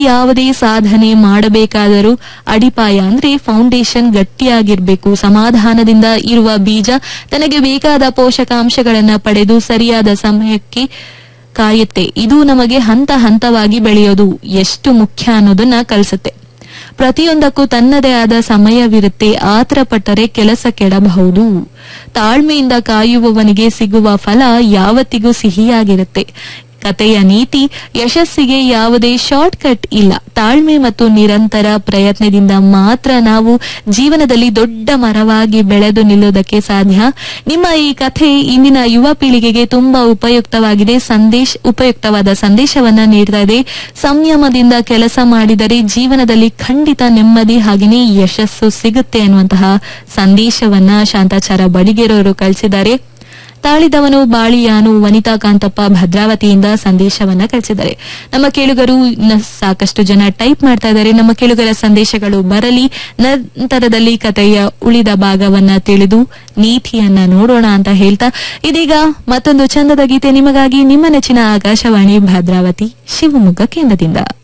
ಯಾವುದೇ ಸಾಧನೆ ಮಾಡಬೇಕಾದರೂ ಅಡಿಪಾಯ ಅಂದ್ರೆ ಫೌಂಡೇಶನ್ ಗಟ್ಟಿಯಾಗಿರ್ಬೇಕು ಸಮಾಧಾನದಿಂದ ಇರುವ ಬೀಜ ತನಗೆ ಬೇಕಾದ ಪೋಷಕಾಂಶಗಳನ್ನ ಪಡೆದು ಸರಿಯಾದ ಸಮಯಕ್ಕೆ ಕಾಯುತ್ತೆ ಇದು ನಮಗೆ ಹಂತ ಹಂತವಾಗಿ ಬೆಳೆಯೋದು ಎಷ್ಟು ಮುಖ್ಯ ಅನ್ನೋದನ್ನ ಕಲಿಸುತ್ತೆ ಪ್ರತಿಯೊಂದಕ್ಕೂ ತನ್ನದೇ ಆದ ಸಮಯವಿರುತ್ತೆ ಆತರ ಪಟ್ಟರೆ ಕೆಲಸ ಕೆಡಬಹುದು ತಾಳ್ಮೆಯಿಂದ ಕಾಯುವವನಿಗೆ ಸಿಗುವ ಫಲ ಯಾವತ್ತಿಗೂ ಸಿಹಿಯಾಗಿರುತ್ತೆ ಕತೆಯ ನೀತಿ ಯಶಸ್ಸಿಗೆ ಯಾವುದೇ ಶಾರ್ಟ್ ಕಟ್ ಇಲ್ಲ ತಾಳ್ಮೆ ಮತ್ತು ನಿರಂತರ ಪ್ರಯತ್ನದಿಂದ ಮಾತ್ರ ನಾವು ಜೀವನದಲ್ಲಿ ದೊಡ್ಡ ಮರವಾಗಿ ಬೆಳೆದು ನಿಲ್ಲೋದಕ್ಕೆ ಸಾಧ್ಯ ನಿಮ್ಮ ಈ ಕಥೆ ಇಂದಿನ ಯುವ ಪೀಳಿಗೆಗೆ ತುಂಬಾ ಉಪಯುಕ್ತವಾಗಿದೆ ಸಂದೇಶ ಉಪಯುಕ್ತವಾದ ಸಂದೇಶವನ್ನ ನೀಡ್ತಾ ಇದೆ ಸಂಯಮದಿಂದ ಕೆಲಸ ಮಾಡಿದರೆ ಜೀವನದಲ್ಲಿ ಖಂಡಿತ ನೆಮ್ಮದಿ ಹಾಗೆಯೇ ಯಶಸ್ಸು ಸಿಗುತ್ತೆ ಅನ್ನುವಂತಹ ಸಂದೇಶವನ್ನ ಶಾಂತಾಚಾರ ಬಡಿಗೇರವರು ಕಳಿಸಿದ್ದಾರೆ ತಾಳಿದವನು ಬಾಳಿಯಾನು ವನಿತಾ ಕಾಂತಪ್ಪ ಭದ್ರಾವತಿಯಿಂದ ಸಂದೇಶವನ್ನ ಕಳಿಸಿದ್ದಾರೆ ನಮ್ಮ ಕೇಳುಗರು ಇನ್ನ ಸಾಕಷ್ಟು ಜನ ಟೈಪ್ ಮಾಡ್ತಾ ಇದ್ದಾರೆ ನಮ್ಮ ಕೇಳುಗರ ಸಂದೇಶಗಳು ಬರಲಿ ನಂತರದಲ್ಲಿ ಕಥೆಯ ಉಳಿದ ಭಾಗವನ್ನ ತಿಳಿದು ನೀತಿಯನ್ನ ನೋಡೋಣ ಅಂತ ಹೇಳ್ತಾ ಇದೀಗ ಮತ್ತೊಂದು ಚಂದದ ಗೀತೆ ನಿಮಗಾಗಿ ನಿಮ್ಮ ನೆಚ್ಚಿನ ಆಕಾಶವಾಣಿ ಭದ್ರಾವತಿ ಶಿವಮೊಗ್ಗ ಕೇಂದ್ರದಿಂದ